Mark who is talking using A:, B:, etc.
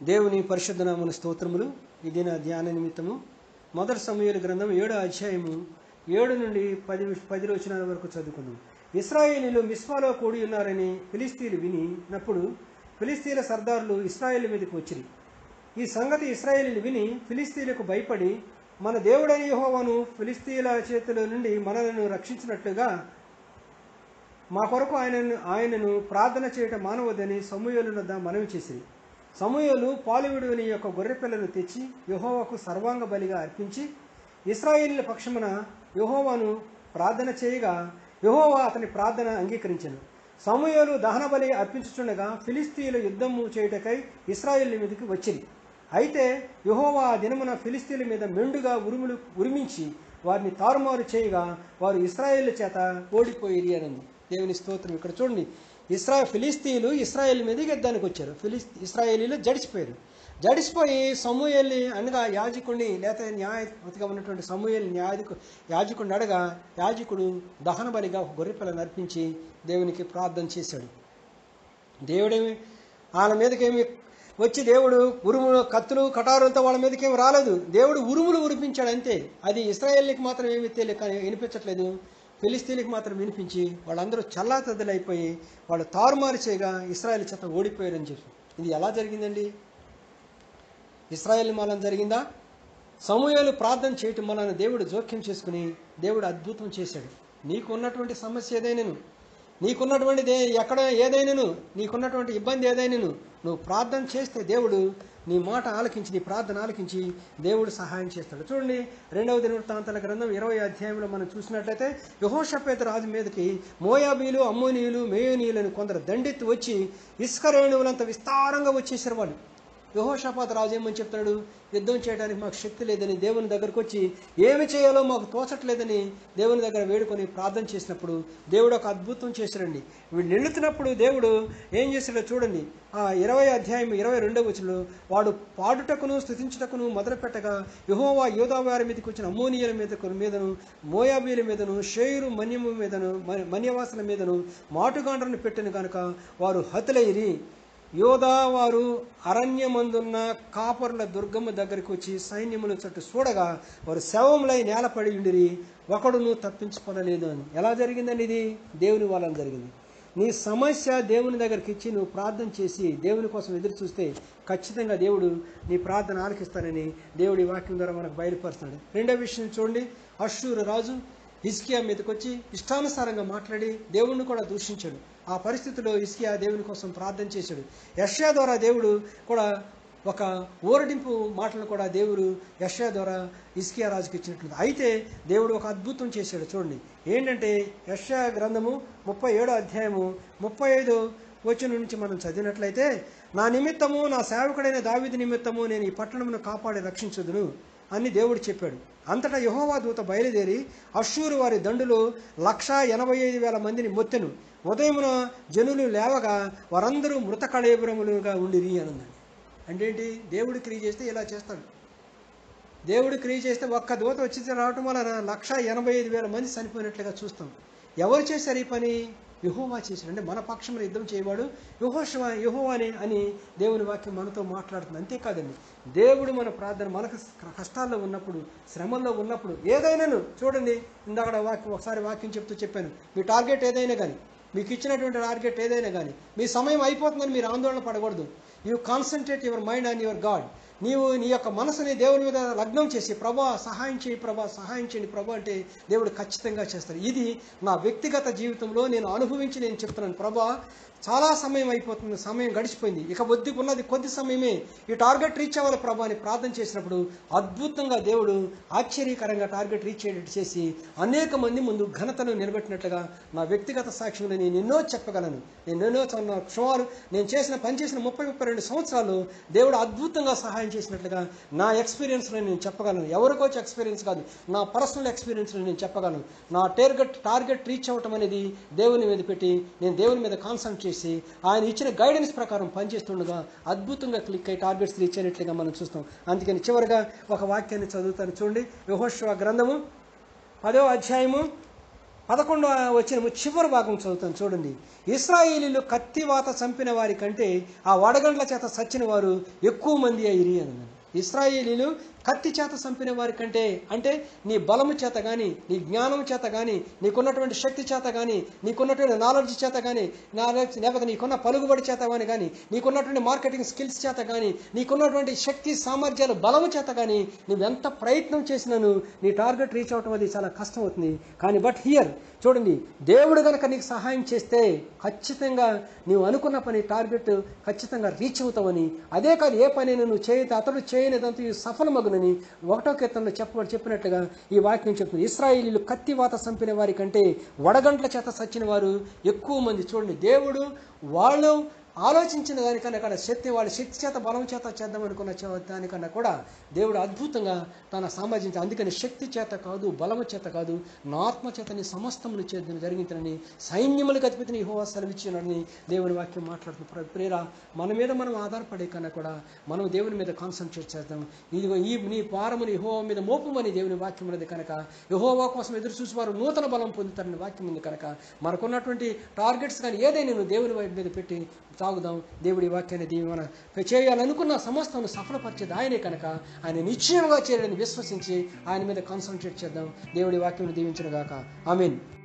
A: దేవుని పరిశుద్ధ నామన స్తోత్రములు ఇది నా ధ్యాన నిమిత్తము మొదటి సమయాల గ్రంథం ఏడో అధ్యాయము ఏడు నుండి పది పది రోజుల వరకు చదువుకుందాం ఇస్రాయేలీలు మిస్మాలో కూడి ఉన్నారని ఫిలిస్తీన్లు వినినప్పుడు ఫిలిస్తీన్ల సర్దార్లు ఇస్రాయేల్ మీదకి వచ్చిరి ఈ సంగతి ఇస్రాయేలీలు విని ఫిలిస్తీన్లకు భయపడి మన దేవుడైన యెహోవాను ఫిలిస్తీన్ల చేతుల నుండి మనలను రక్షించినట్లుగా మా కొరకు ఆయనను ఆయనను ప్రార్థన చేయటం మానవద్దని సమూహలు వద్ద మనవి చేసింది సమూహలు పాలువిడుని యొక్క గొర్రెపిల్లను తెచ్చి యహోవాకు సర్వాంగ బలిగా అర్పించి ఇస్రాయేలీల పక్షమున యహోవాను ప్రార్థన చేయగా యహోవా అతని ప్రార్థన అంగీకరించను సమూహలు దహన బలి అర్పించుచుండగా ఫిలిస్తీన్ల యుద్ధము చేయుటకై ఇస్రాయేల్ మీదకి వచ్చింది అయితే యహోవా ఆ దినమున ఫిలిస్తీన్ల మీద మెండుగా ఉరుములు ఉరిమించి వారిని తారుమారు చేయగా వారు ఇస్రాయేల్ చేత ఓడిపోయి అని దేవుని స్తోత్రం ఇక్కడ చూడండి ఇస్రా ఫిలిస్తీన్లు ఇస్రాయేల్ మీద యుద్ధానికి వచ్చారు ఫిలిస్ ఇస్రాయేలీలు జడిసిపోయారు జడిసిపోయి సమూహల్ని అనగా యాజకుడిని లేకపోతే న్యాయపతిగా ఉన్నటువంటి సమూహల్ న్యాయకు యాజకుడిని అడగా యాజకుడు దహన బలిగా ఒక గొర్రెపిల్లని అర్పించి దేవునికి ప్రార్థన చేశాడు దేవుడేమి వాళ్ళ మీదకేమి వచ్చి దేవుడు ఉరుములు కత్తులు కటారులతో వాళ్ళ మీదకి ఏమి రాలేదు దేవుడు ఉరుములు ఉరిపించాడు అంతే అది ఇస్రాయేల్కి మాత్రం ఏమి తెలియక కానీ వినిపించట్లేదు ఫిలిస్తీన్కి మాత్రం వినిపించి వాళ్ళందరూ చల్లాతద్దులైపోయి వాళ్ళు తారుమారు చేయగా ఇస్రాయేల్ చేత ఓడిపోయారని చెప్పి ఇది ఎలా జరిగిందండి ఇస్రాయేల్ మూలం జరిగిందా సమూహాలు ప్రార్థన చేయటం వలన దేవుడు జోక్యం చేసుకుని దేవుడు అద్భుతం చేశాడు నీకు ఉన్నటువంటి సమస్య ఏదైనాను నీకున్నటువంటి దే ఎక్కడ ఏదైనాను నీకున్నటువంటి ఇబ్బంది ఏదైనాను నువ్వు ప్రార్థన చేస్తే దేవుడు నీ మాట ఆలకించి నీ ప్రార్థన ఆలకించి దేవుడు సహాయం చేస్తాడు చూడండి రెండవ దినవృత్తాంతాల గ్రంథం ఇరవై అధ్యాయంలో మనం చూసినట్లయితే యహోషపేత రాజు మీదకి మోయాబీలు అమ్మోనీయులు మేయోనీయులను కొందరు దండెత్తి వచ్చి ఇసుక రేణువులంత విస్తారంగా వచ్చేసారు వాళ్ళు యహోషపాత రాజు ఏమని చెప్తాడు యుద్ధం చేయడానికి మాకు శక్తి లేదని దేవుని దగ్గరకు వచ్చి ఏమి చేయాలో మాకు తోచట్లేదని దేవుని దగ్గర వేడుకొని ప్రార్థన చేసినప్పుడు దేవుడు ఒక అద్భుతం చేశాడండి వీళ్ళు వెళుతున్నప్పుడు దేవుడు ఏం చేశాడో చూడండి ఆ ఇరవై అధ్యాయం ఇరవై రెండవ వచ్చిన వాడు పాడుటకును స్థుతించుటకును మొదలుపెట్టగా యహోవా యోధా వారి మీదకి వచ్చిన అమ్మోనియల మీద మీదను మోయాబీల మీదను షేరు మన్యము మీదను మన్యవాసుల మీదను మాటుగాండ్రను పెట్టిన కనుక వారు హతులైరి యోధా వారు అరణ్యమందున్న కాపరుల దుర్గమ్మ దగ్గరికి వచ్చి సైన్యముల చుట్టూ చూడగా వారు శవములై నేలపడి ఉండిరి ఒకడును తప్పించుకోలేదు అని ఎలా జరిగిందండి ఇది దేవుని వలన జరిగింది నీ సమస్య దేవుని దగ్గరికి ఇచ్చి నువ్వు ప్రార్థన చేసి దేవుని కోసం ఎదురు చూస్తే ఖచ్చితంగా దేవుడు నీ ప్రార్థన ఆలకిస్తానని దేవుడి వాక్యం ద్వారా మనకు బయలుపరుస్తున్నాడు రెండో విషయం చూడండి అశ్షూరు రాజు ఇస్కియా మీదకి వచ్చి ఇష్టానుసారంగా మాట్లాడి దేవుణ్ణి కూడా దూషించాడు ఆ పరిస్థితిలో ఇస్కియా దేవుని కోసం ప్రార్థన చేశాడు యష్యా ద్వారా దేవుడు కూడా ఒక ఊరడింపు మాటలు కూడా దేవుడు యష్యా ద్వారా ఇస్కియా రాజుకి ఇచ్చినట్లుంది అయితే దేవుడు ఒక అద్భుతం చేశాడు చూడండి ఏంటంటే యష్యా గ్రంథము ముప్పై ఏడో అధ్యాయము ముప్పై ఐదు వచ్చిన నుంచి మనం చదివినట్లయితే నా నిమిత్తము నా సేవకుడైన దావిది నిమిత్తము నేను ఈ పట్టణమును కాపాడి రక్షించుదును అని దేవుడు చెప్పాడు అంతటా యహోవా దూత బయలుదేరి అశ్షూరు వారి దండులు లక్షా ఎనభై ఐదు వేల మందిని మొత్తెను ఉదయమున జనులు లేవగా వారందరూ మృత కళేబరములుగా ఉండిరి అనుందండి అంటే ఏంటి దేవుడు క్రియ చేస్తే ఇలా చేస్తాడు దేవుడు క్రియ చేస్తే ఒక్క దూత వచ్చి రావటం వలన లక్ష ఎనభై ఐదు వేల మంది చనిపోయినట్లుగా చూస్తాం ఎవరు చేశారు ఈ పని యుహోవా చేశాడు అంటే మన పక్షంలో యుద్ధం చేయవాడు యుహోషవా యుహోవానే అని దేవుని వాక్యం మనతో మాట్లాడుతుంది అంతేకాదండి దేవుడు మన ప్రార్థన మనకు కష్టాల్లో ఉన్నప్పుడు శ్రమల్లో ఉన్నప్పుడు ఏదైనాను చూడండి ఇందాక వాక్యం ఒకసారి వాక్యం చెప్తూ చెప్పాను మీ టార్గెట్ ఏదైనా కానీ మీకు ఇచ్చినటువంటి టార్గెట్ ఏదైనా కానీ మీ సమయం అయిపోతుందని మీరు ఆందోళన పడకూడదు you concentrate your mind on your god నీవు నీ యొక్క మనసుని దేవుని మీద లగ్నం చేసి ప్రభా సహాయం చేయి ప్రభా సహాయం చేయండి ప్రభా అంటే దేవుడు ఖచ్చితంగా చేస్తాడు ఇది నా వ్యక్తిగత జీవితంలో నేను అనుభవించి నేను చెప్తున్నాను ప్రభా చాలా సమయం అయిపోతుంది సమయం గడిచిపోయింది ఇక వద్దు ఉన్నది కొద్ది సమయమే ఈ టార్గెట్ రీచ్ అవ్వాలి ప్రభా అని ప్రార్థన చేసినప్పుడు అద్భుతంగా దేవుడు ఆశ్చర్యకరంగా టార్గెట్ రీచ్ అయ్యేటట్టు చేసి అనేక మంది ముందు ఘనతను నిలబెట్టినట్లుగా నా వ్యక్తిగత సాక్ష్యంలో నేను ఎన్నో చెప్పగలను నేను ఎన్నో సుమారు నేను చేసిన పని చేసిన ముప్పై ముప్పై రెండు సంవత్సరాలు దేవుడు అద్భుతంగా సహాయం చేసినట్లుగా నా ఎక్స్పీరియన్స్లో నేను చెప్పగలను ఎవరికోవచ్చు ఎక్స్పీరియన్స్ కాదు నా పర్సనల్ ఎక్స్పీరియన్స్లో నేను చెప్పగలను నా టార్గెట్ టార్గెట్ రీచ్ అవ్వటం అనేది దేవుని మీద పెట్టి నేను దేవుని మీద కాన్సన్ట్రేట్ చేసి ఆయన ఇచ్చిన గైడెన్స్ ప్రకారం పనిచేస్తుండగా అద్భుతంగా క్లిక్ అయ్యి టార్గెట్స్ రీచ్ అయినట్లుగా మనం చూస్తాం అందుకని చివరిగా ఒక వాక్యాన్ని చదువుతాను చూడండి యహోశ్వ గ్రంథము పదో అధ్యాయము పదకొండు వచ్చిన చివరి భాగం చదువుతాను చూడండి ఇస్రాయేలీలు కత్తివాత చంపిన వారి కంటే ఆ వడగండ్ల చేత సచ్చిన వారు ఎక్కువ మంది అయ్యి అని ఇస్రాయేలీలు కత్తి చేత చంపిన వారి కంటే అంటే నీ బలము చేత కానీ నీ జ్ఞానం చేత కానీ నీకున్నటువంటి శక్తి చేత కానీ నీకున్నటువంటి నాలెడ్జ్ చేత కానీ నాలెడ్జ్ లేకపోతే నీకున్న పలుకుబడి చేత కానీ కానీ నీకున్నటువంటి మార్కెటింగ్ స్కిల్స్ చేత కానీ నీకున్నటువంటి శక్తి సామర్థ్యాలు బలము చేత కానీ నువ్వెంత ప్రయత్నం చేసినాను నీ టార్గెట్ రీచ్ అవటం అది చాలా కష్టం అవుతుంది కానీ బట్ హియర్ చూడండి దేవుడు గనక నీకు సహాయం చేస్తే ఖచ్చితంగా నీవు అనుకున్న పని టార్గెట్ ఖచ్చితంగా రీచ్ అవుతావని అదే కాదు ఏ పని నువ్వు చేయతే అతడు చేయనిదంతా ఈ సఫలమగునని ఒకటో కీర్తనలో చెప్పబడి చెప్పినట్లుగా ఈ వాక్యం చెప్తుంది ఇస్రాయిలీలు కత్తివాత చంపిన వారి కంటే వడగంట్ల చేత సచ్చిన వారు ఎక్కువ మంది చూడండి దేవుడు వాళ్ళు ఆలోచించిన దానికన్నా అక్కడ శక్తి వాళ్ళ శక్తి చేత బలం చేత చేద్దామనుకున్న చే- దానికన్నా కూడా దేవుడు అద్భుతంగా తన సామాజిక అందుకని శక్తి చేత కాదు బలము చేత కాదు నా ఆత్మ చేతని సమస్తమును చేద్దని జరిగించనని సైన్యములకు అధిపతిని యెహోవా సెలవిచ్చినాడని దేవుని వాక్యం మాట్లాడుతుంది ప్ర- ప్రేరా మన మీద మనం ఆధారపడే కన్నా కూడా మనం దేవుని మీద కాన్సన్ట్రేట్ చేద్దాం ఇదిగో ఈ నీ భారముని యెహోవా మీద మోపమని దేవుని వాక్యం ఉన్నది కనుక యెహోవా కోసం ఎదురు చూసి వారు నూతన బలం పొందుతారని వాక్యం ఉంది కనుక మనకున్నటువంటి టార్గెట్స్ కానీ ఏదైనా నువ్వు దేవుని వైపు మీద పెట్టి తాగుదాం దేవుడి వాక్యాన్ని దీవెన చేయాలనుకున్న సమస్తను సఫలపరిచేది ఆయనే కనుక ఆయన నిశ్చయంగా చేయాలని విశ్వసించి ఆయన మీద కాన్సన్ట్రేట్ చేద్దాం దేవుడి వాక్యం దీవించిన గాక ఐ మీన్